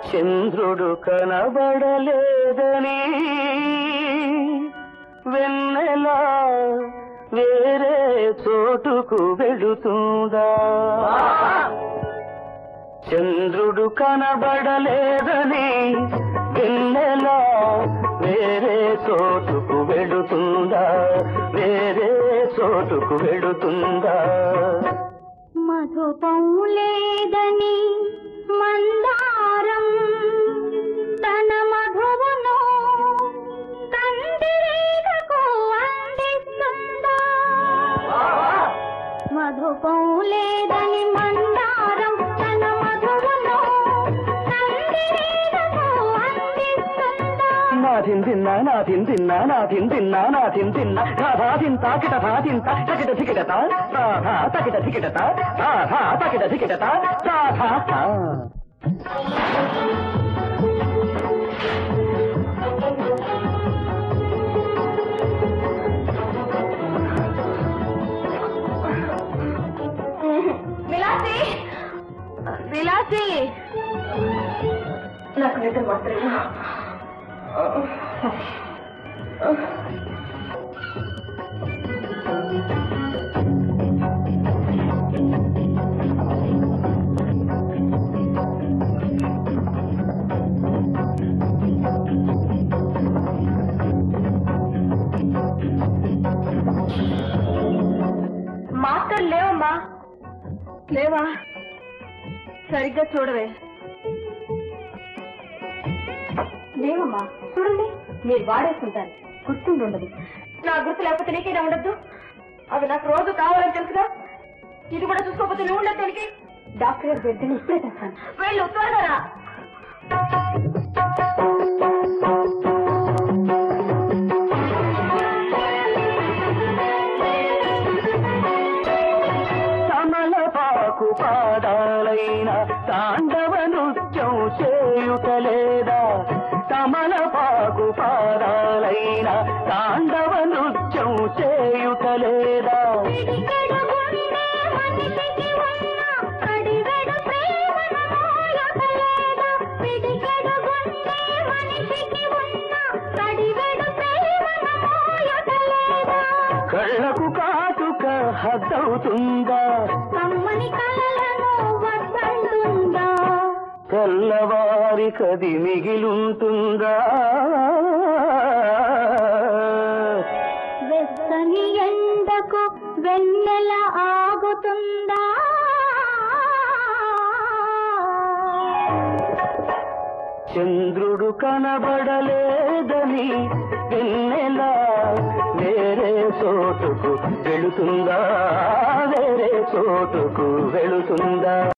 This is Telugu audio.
చంద్రుడు కనబడలేదని వెన్నెలా వేరే చోటుకు వెళుతుందా చంద్రుడు కనబడలేదని వెన్నెలా వేరే చోటుకు వెళుతుందా వేరే చోటుకు వెళుతుందా మధుపం లేదని మందారం తన మధువును కందిరీగకు అందిస్తుందా మధుపం లేదని మందారం తన మధువును కందిరీగకు అందిస్తుందా నా తిందిన్నా నా తిందిన్నా నా తిందిన్నా నా తిందిన్నా రాధా తింత కిటథా తింత తకిట ధికిటత రాధా తకిట ధికిటత రాధా తకిట ధికిటత రాధా విలాసి విలాసి నాకు నిద్ర మాత్రం మాత్రం లేవమ్మా లేవా సరిగ్గా చూడవే లేవమ్మా చూడండి మీరు వాడేసుకుంటారు గుర్తుండి ఉండదు నా గుర్తు లేకపోతే నీకేనా ఉండద్దు అవి నాకు రోజు కావాలని తెలుసుగా ఇది కూడా చూసుకోకపోతే నువ్వు ఉండదు తొలికి డాక్టర్ గారు వెంటనే ఇప్పుడే తెస్తాను వెళ్ళు త్వరగా రా. కమలపాకు పాదాలైన తాండవ నృత్యం చేయుటలేదా కమలపాకు పాదాలైన తాండవ నృత్యం చేయుటలేదా పిడికెడు గుండె మనిషికి ఉన్న కడివెడు ప్రేమను మోయగలేదా? పిడికెడు గుండె మనిషికి ఉన్న కడివెడు ప్రేమను మోయగలేదా? కళ్ళకు కాటుక హద్దవుతుందా కమ్మని కళ్ళను వద్దంటుందా? తెల్లవారి కది మిగిలుంటుందా వెచ్చని ఎండకు వెన్నెల ఆగుతుందా చంద్రుడు కనబడలేదని వెన్నెల వేరే చోటుకు వెళుతుందా వేరే చోటుకు వెళుతుందా